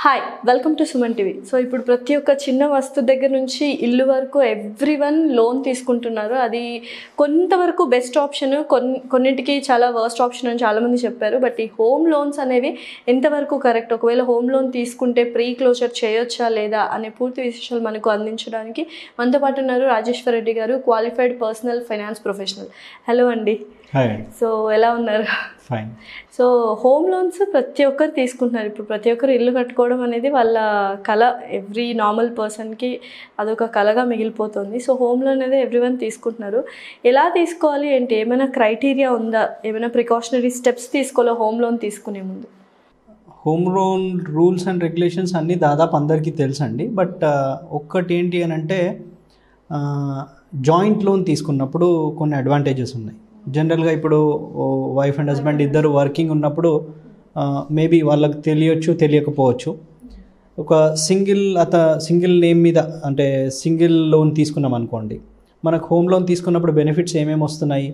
Hi welcome to Suman TV so ఇప్పుడు ప్రతి ఒక్క చిన్న వస్తువు దగ్గర నుంచి ఇల్లు వరకు ఎవ్రీ వన్ లోన్ తీసుకుంటున్నారు అది కొంతవరకు బెస్ట్ ఆప్షన్ కొన్ని కొన్నింటికి చాలా వర్స్ట్ ఆప్షన్ అని చాలామంది చెప్పారు బట్ ఈ హోమ్ లోన్స్ అనేవి ఎంతవరకు కరెక్ట్ ఒకవేళ హోమ్ లోన్ తీసుకుంటే ప్రీ క్లోజర్ చేయొచ్చా లేదా అనే పూర్తి విశేషాలు మనకు అందించడానికి మనతో పాటు ఉన్నారు Rajeshwar Reddy garu qualified personal finance professional hello అండి హాయ్ అండి సో ఎలా ఉన్నారు ఫైన్ సో హోమ్ లోన్స్ ప్రతి ఒక్కరు తీసుకుంటున్నారు ఇప్పుడు ప్రతి ఒక్కరు ఇల్లు కట్టుకోవడం అనేది వాళ్ళ కళ ఎవ్రీ నార్మల్ పర్సన్కి అదొక కళగా మిగిలిపోతుంది సో హోమ్ లోన్ అనేది ఎవ్రీ వన్ తీసుకుంటున్నారు ఎలా తీసుకోవాలి ఏంటి ఏమైనా క్రైటీరియా ఉందా ఏమైనా ప్రికాషనరీ స్టెప్స్ తీసుకోవాలో హోమ్ లోన్ తీసుకునే ముందు home loan rules and regulations అన్నీ దాదాపు అందరికీ తెలుసండి బట్ ఒక్కటి ఏంటి అని అంటే జాయింట్ లోన్ తీసుకున్నప్పుడు కొన్ని అడ్వాంటేజెస్ ఉన్నాయి జనరల్గా ఇప్పుడు వైఫ్ అండ్ హస్బెండ్ ఇద్దరు వర్కింగ్ ఉన్నప్పుడు మేబీ వాళ్ళకి తెలియచ్చు తెలియకపోవచ్చు ఒక సింగిల్ అత సింగిల్ నేమ్ మీద అంటే సింగిల్ లోన్ తీసుకున్నాం అనుకోండి మనకు హోమ్ లోన్ తీసుకున్నప్పుడు బెనిఫిట్స్ ఏమేమి వస్తున్నాయి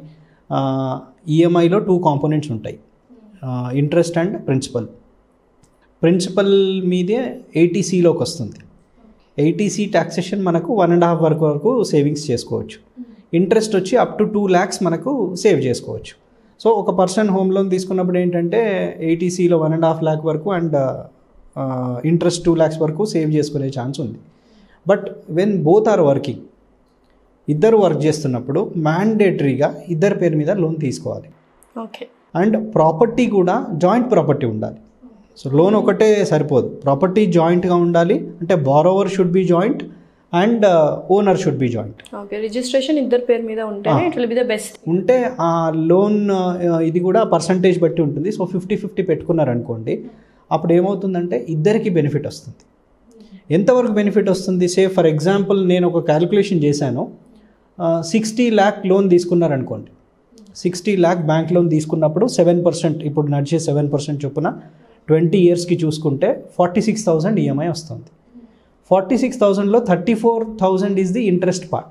ఈఎంఐలో టూ కాంపోనెంట్స్ ఉంటాయి ఇంట్రెస్ట్ అండ్ ప్రిన్సిపల్ ప్రిన్సిపల్ మీదే ఏటీసీలోకి వస్తుంది ఏటీసీ ట్యాక్సేషన్ మనకు వన్ అండ్ హాఫ్ వరకు వరకు సేవింగ్స్ చేసుకోవచ్చు ఇంట్రెస్ట్ వచ్చి అప్ టు టూ ల్యాక్స్ మనకు సేవ్ చేసుకోవచ్చు సో ఒక పర్సన్ హోమ్ లోన్ తీసుకున్నప్పుడు ఏంటంటే ఏటీసీలో వన్ అండ్ హాఫ్ ల్యాక్ వరకు అండ్ ఇంట్రెస్ట్ టూ ల్యాక్స్ వరకు సేవ్ చేసుకునే ఛాన్స్ ఉంది but when both are working ఇద్దరు వర్క్ చేస్తున్నప్పుడు మ్యాండేటరీగా ఇద్దరి పేరు మీద లోన్ తీసుకోవాలి ఓకే అండ్ ప్రాపర్టీ కూడా జాయింట్ ప్రాపర్టీ ఉండాలి సో లోన్ ఒకటే సరిపోదు ప్రాపర్టీ జాయింట్గా ఉండాలి అంటే borrower should be joint and owner should be joint okay registration ఇద్దరు పేరు మీద ఉంటేనే it will be the best ఉంటే ఆ లోన్ ఇది కూడా పర్సంటేజ్ బట్టి ఉంటుంది సో ఫిఫ్టీ ఫిఫ్టీ పెట్టుకున్నారనుకోండి అప్పుడు ఏమవుతుందంటే ఇద్దరికి బెనిఫిట్ వస్తుంది ఎంతవరకు బెనిఫిట్ వస్తుంది సే ఫర్ ఎగ్జాంపుల్ నేను ఒక క్యాలిక్యులేషన్ చేశాను సిక్స్టీ ల్యాక్ లోన్ తీసుకున్నారనుకోండి సిక్స్టీ ల్యాక్ బ్యాంక్ లోన్ తీసుకున్నప్పుడు సెవెన్ పర్సెంట్ ఇప్పుడు నడిచే సెవెన్ పర్సెంట్ చొప్పున ట్వంటీ ఇయర్స్కి చూసుకుంటే ఫార్టీ సిక్స్ థౌజండ్ ఈఎంఐ వస్తుంది ఫార్టీ సిక్స్ థౌజండ్లో thirty four thousand is the interest part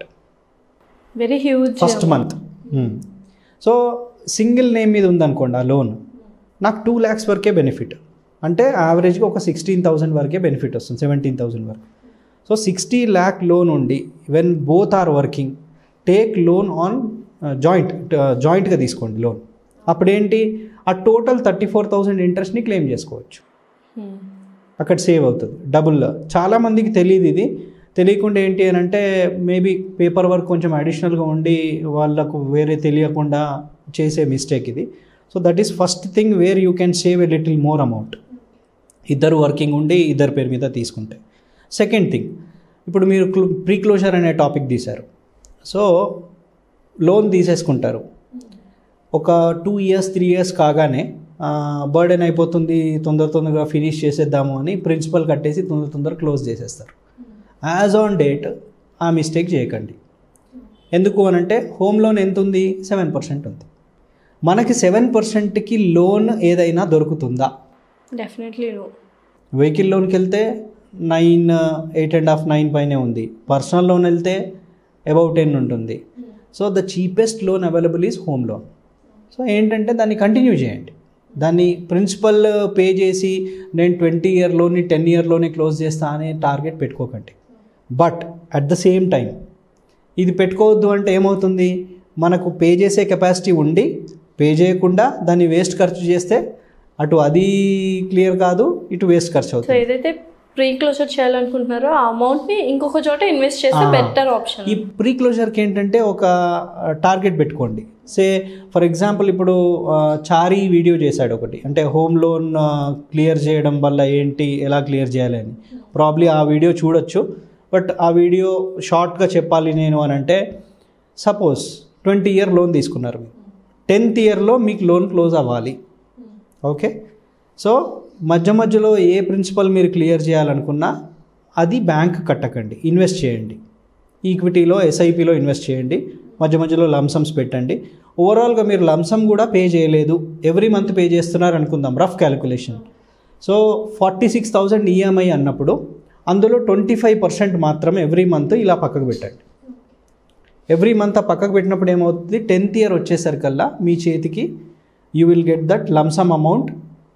very huge first month so single name మీద ఉందనుకోండి ఆ లోన్ నాకు టూ ల్యాక్స్ వరకే బెనిఫిట్ అంటే యావరేజ్గా ఒక సిక్స్టీన్ థౌసండ్ వరకే బెనిఫిట్ వస్తుంది సెవెంటీన్ థౌసండ్ వరకు సో సిక్స్టీ ల్యాక్ లోన్ ఉండి when both are working take loan on joint జాయింట్గా తీసుకోండి లోన్ అప్పుడేంటి ఆ టోటల్ థర్టీ ఫోర్ థౌసండ్ ఇంట్రెస్ట్ని క్లెయిమ్ చేసుకోవచ్చు అక్కడ సేవ్ అవుతుంది డబుల్ చాలామందికి తెలియదు ఇది తెలియకుండా ఏంటి అని అంటే మేబీ పేపర్ వర్క్ కొంచెం అడిషనల్గా ఉండి వాళ్ళకు వేరే తెలియకుండా చేసే మిస్టేక్ ఇది so that is first thing where you can save a little more amount ఇద్దరు వర్కింగ్ ఉండి ఇద్దరు పేరు మీద తీసుకుంటే సెకండ్ థింగ్ ఇప్పుడు మీరు ప్రీ క్లోజర్ అనే టాపిక్ తీశారు సో లోన్ తీసేసుకుంటారు ఒక టూ ఇయర్స్ త్రీ ఇయర్స్ కాగానే బర్డెన్ అయిపోతుంది తొందర తొందరగా ఫినిష్ చేసేద్దాము అని ప్రిన్సిపల్ కట్టేసి తొందర తొందర క్లోజ్ చేసేస్తారు యాజ్ ఆన్ డేట్ ఆ మిస్టేక్ చేయకండి ఎందుకు అని అంటే హోమ్ లోన్ ఎంత ఉంది సెవెన్ పర్సెంట్ ఉంది మనకి సెవెన్ పర్సెంట్కి లోన్ ఏదైనా దొరుకుతుందా డెఫినెట్లీ నో వెహికల్ లోన్కి వెళ్తే nine eight and half nine పైనే ఉంది పర్సనల్ లోన్ వెళ్తే అబౌట్ టెన్ ఉంటుంది so the cheapest loan available is home loan so ఏంటంటే దాన్ని కంటిన్యూ చేయండి దాన్ని ప్రిన్సిపల్ పే చేసి నేను ట్వంటీ ఇయర్లోని టెన్ ఇయర్లోనే క్లోజ్ చేస్తా అనే టార్గెట్ పెట్టుకోకండి but at the same time ఇది పెట్టుకోవద్దు అంటే ఏమవుతుంది మనకు పే చేసే కెపాసిటీ ఉండి పే చేయకుండా దాన్ని వేస్ట్ ఖర్చు చేస్తే అటు అది క్లియర్ కాదు ఇటు వేస్ట్ ఖర్చు సో అవుతుంది ఏదైతే ప్రీ క్లోజర్ చేయాలనుకుంటున్నారో ఆ అమౌంట్ని ఇంకొక చోట ఇన్వెస్ట్ చేస్తే ఆ. బెటర్ ఆప్షన్ ఈ ప్రీ క్లోజర్కి ఏంటంటే ఒక టార్గెట్ పెట్టుకోండి సే ఫర్ ఎగ్జాంపుల్ ఇప్పుడు ఆ, చారీ వీడియో చేశాడు ఒకటి అంటే హోమ్ లోన్ క్లియర్ చేయడం వల్ల ఏంటి ఎలా క్లియర్ చేయాలి అని ప్రాబ్లీ ఆ వీడియో చూడొచ్చు బట్ ఆ వీడియో షార్ట్గా చెప్పాలి నేను అని అంటే సపోజ్ ట్వంటీ ఇయర్ లోన్ తీసుకున్నారు మీరు టెన్త్ ఇయర్లో మీకు లోన్ క్లోజ్ అవ్వాలి ఓకే సో మధ్య మధ్యలో ఏ ప్రిన్సిపల్ మీరు క్లియర్ చేయాలనుకున్నా అది బ్యాంక్ కట్టకండి ఇన్వెస్ట్ చేయండి ఈక్విటీలో ఎస్ఐపిలో ఇన్వెస్ట్ చేయండి మధ్య మధ్యలో లంసమ్స్ పెట్టండి ఓవరాల్గా మీరు లంసమ్ కూడా పే చేయలేదు ఎవ్రీ మంత్ పే చేస్తున్నారు అనుకుందాం rough calculation so forty six thousand EMI అన్నప్పుడు అందులో ట్వంటీ ఫైవ్ పర్సెంట్ మాత్రమే ఎవ్రీ మంత్ ఇలా పక్కకు పెట్టండి ఎవ్రీ మంత్ ఆ పక్కకు పెట్టినప్పుడు ఏమవుతుంది టెన్త్ ఇయర్ వచ్చేసరికల్లా మీ చేతికి you will get that lump sum amount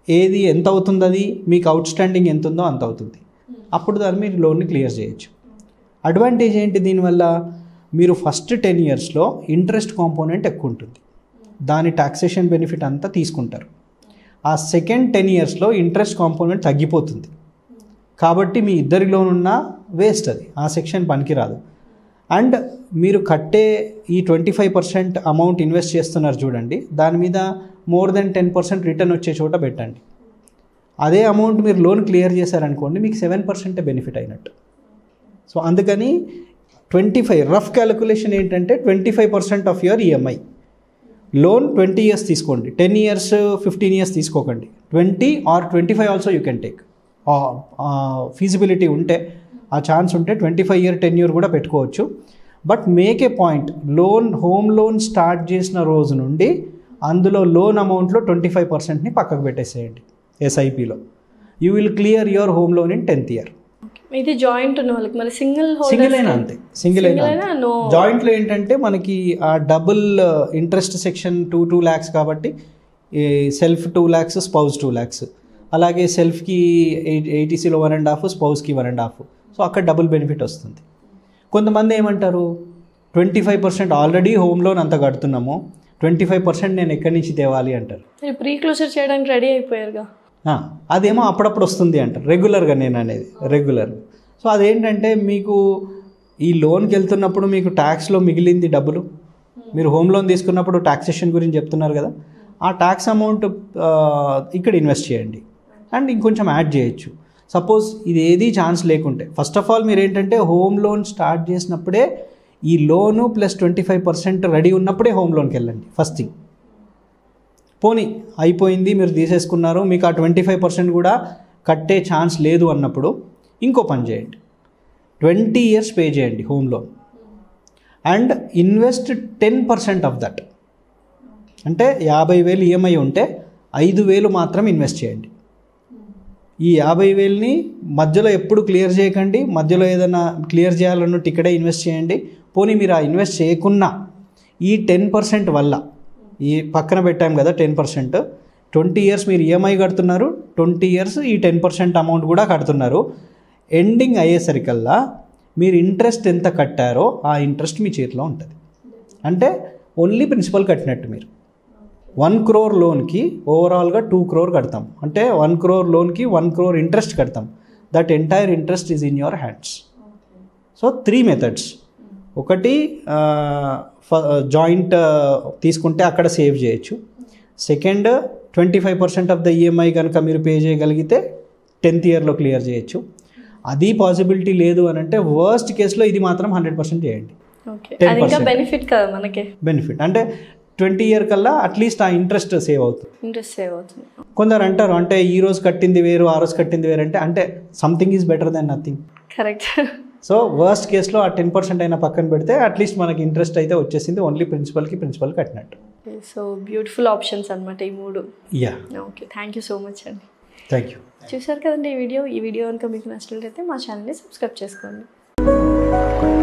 ఏది ఎంత అవుతుంది అది మీకు అవుట్ స్టాండింగ్ ఎంత ఉందో అంత అవుతుంది అప్పుడు దాన్ని మీరు లోన్ని క్లియర్ చేయొచ్చు అడ్వాంటేజ్ ఏంటి దీనివల్ల మీరు ఫస్ట్ టెన్ ఇయర్స్లో ఇంట్రెస్ట్ కాంపోనెంట్ ఎక్కువ ఉంటుంది దాని టాక్సేషన్ బెనిఫిట్ అంతా తీసుకుంటారు ఆ సెకండ్ టెన్ ఇయర్స్లో ఇంట్రెస్ట్ కాంపోనెంట్ తగ్గిపోతుంది కాబట్టి మీ ఇద్దరిలోనున్న వేస్ట్ అది ఆ సెక్షన్ పనికిరాదు అండ్ మీరు కట్టే ఈ twenty five percent amount invest చేస్తున్నారు చూడండి దాని మీద more than ten percent return వచ్చే చోట పెట్టండి అదే అమౌంట్ మీరు లోన్ క్లియర్ చేశారనుకోండి మీకు సెవెన్ పర్సెంటే బెనిఫిట్ అయినట్టు సో అందుకని ట్వంటీ ఫైవ్ రఫ్ క్యాలిక్యులేషన్ ఏంటంటే twenty five percent of your EMI loan twenty years తీసుకోండి టెన్ ఇయర్స్ ఫిఫ్టీన్ ఇయర్స్ తీసుకోకండి twenty or twenty five also you can take feasibility ఉంటే ఆ ఛాన్స్ ఉంటే twenty five year ten year కూడా పెట్టుకోవచ్చు but make a point loan home loan start చేసిన రోజు నుండి అందులో లోన్ అమౌంట్లో ట్వంటీ ఫైవ్ పర్సెంట్ని పక్కకు పెట్టేసేయండి ఎస్ఐపిలో you will clear your home loan in tenth year ఇది జాయింట్ ఉన్న వాళ్ళకి మరి సింగిల్ సింగిల్ అయినా అంతే సింగిల్ అయినా అయినా నో జాయింట్లో ఏంటంటే మనకి ఆ double interest section two two lakhs కాబట్టి self two lakhs spouse two lakhs అలాగే సెల్ఫ్కి ఎయిట్ ఎయిటీసీలో వన్ అండ్ హాఫ్ స్పౌస్కి వన్ అండ్ హాఫ్ సో అక్కడ డబుల్ బెనిఫిట్ వస్తుంది కొంతమంది ఏమంటారు twenty five percent already home loan అంత కడుతున్నాము ట్వంటీ ఫైవ్ పర్సెంట్ నేను ఎక్కడి నుంచి తేవాలి అంటారు మీరు ప్రీ క్లోజర్ చేయడానికి రెడీ అయిపోయారుగా ఆ, అదేమో అప్పుడప్పుడు వస్తుంది అంటారు రెగ్యులర్గా నేను అనేది రెగ్యులర్ సో అదేంటంటే మీకు ఈ లోన్కి వెళ్తున్నప్పుడు మీకు ట్యాక్స్లో మిగిలింది డబ్బులు మీరు హోమ్ లోన్ తీసుకున్నప్పుడు ట్యాక్సేషన్ గురించి చెప్తున్నారు కదా ఆ ట్యాక్స్ అమౌంట్ ఆ, ఇక్కడ ఇన్వెస్ట్ చేయండి అండ్ ఇంకొంచెం యాడ్ చేయొచ్చు సపోజ్ ఇది ఏది ఛాన్స్ లేకుంటే ఫస్ట్ ఆఫ్ ఆల్ మీరు ఏంటంటే హోమ్ లోన్ స్టార్ట్ చేసినప్పుడే ఈ loan plus twenty five percent ready ఉన్నప్పుడే హోమ్ లోన్కి వెళ్ళండి ఫస్ట్ థింగ్ పోనీ అయిపోయింది మీరు తీసేసుకున్నారు మీకు ఆ ట్వంటీ ఫైవ్ పర్సెంట్ కూడా కట్టే ఛాన్స్ లేదు అన్నప్పుడు ఇంకో పని చేయండి ట్వంటీ ఇయర్స్ పే చేయండి home loan and invest ten percent of that అంటే యాభై వేలు ఈఎంఐ ఉంటే ఐదు వేలు మాత్రం ఇన్వెస్ట్ చేయండి ఈ యాభై వేలని మధ్యలో ఎప్పుడు క్లియర్ చేయకండి మధ్యలో ఏదైనా క్లియర్ చేయాలన్నట్టు ఇక్కడే ఇన్వెస్ట్ చేయండి పోనీ మీరు ఆ ఇన్వెస్ట్ చేయకున్నా ఈ టెన్ పర్సెంట్ వల్ల ఈ పక్కన పెట్టాం కదా టెన్ పర్సెంట్ ట్వంటీ ఇయర్స్ మీరు ఈఎంఐ కడుతున్నారు ట్వంటీ ఇయర్స్ ఈ టెన్ పర్సెంట్ అమౌంట్ కూడా కడుతున్నారు ఎండింగ్ అయ్యేసరికల్లా మీరు ఇంట్రెస్ట్ ఎంత కట్టారో ఆ ఇంట్రెస్ట్ మీ చేతిలో ఉంటుంది అంటే ఓన్లీ ప్రిన్సిపల్ కట్టినట్టు మీరు వన్ క్రోర్ లోన్కి ఓవరాల్గా టూ క్రోర్ కడతాం అంటే వన్ క్రోర్ లోన్కి వన్ క్రోర్ ఇంట్రెస్ట్ కడతాం that entire interest is in your hands so three methods ఒకటి జాయింట్ తీసుకుంటే అక్కడ సేవ్ చేయొచ్చు second twenty five percent of the EMI కనుక మీరు పే చేయగలిగితే టెన్త్ ఇయర్లో క్లియర్ చేయొచ్చు అది పాసిబిలిటీ లేదు అని అంటే వర్స్ట్ కేసులో ఇది మాత్రం హండ్రెడ్ పర్సెంట్ చేయండి ఓకే 10% అది ఇంకా బెనిఫిట్ కదా మనకి బెనిఫిట్ అంటే ట్వంటీ ఇయర్ కల్లా అట్లీస్ట్ ఆ ఇంట్రెస్ట్ సేవ్ అవుతుంది ఇంట్రెస్ట్ సేవ్ అవుతుంది కొందరు అంటారు అంటే ఈ రోజు కట్టింది వేరు ఆ రోజు కట్టింది వేరు అంటే అంటే something is better than nothing correct so worst కేసులో ఆ టెన్ పర్సెంట్ అయినా పక్కన పెడితే అట్లీస్ట్ మనకి ఇంట్రెస్ట్ అయితే వచ్చేసింది ఓన్లీ ప్రిన్సిపల్కి ప్రిన్సిపల్ కట్టినట్టు సో బ్యూటిఫుల్ ఆప్షన్స్ అనమాట ఈ మూడు yeah okay thank you so much అండి థ్యాంక్ యూ చూసారు కదండి ఈ వీడియో ఈ వీడియో కనుక మీకు నచ్చినట్లయితే మా ఛానల్ని సబ్స్క్రైబ్ చేసుకోండి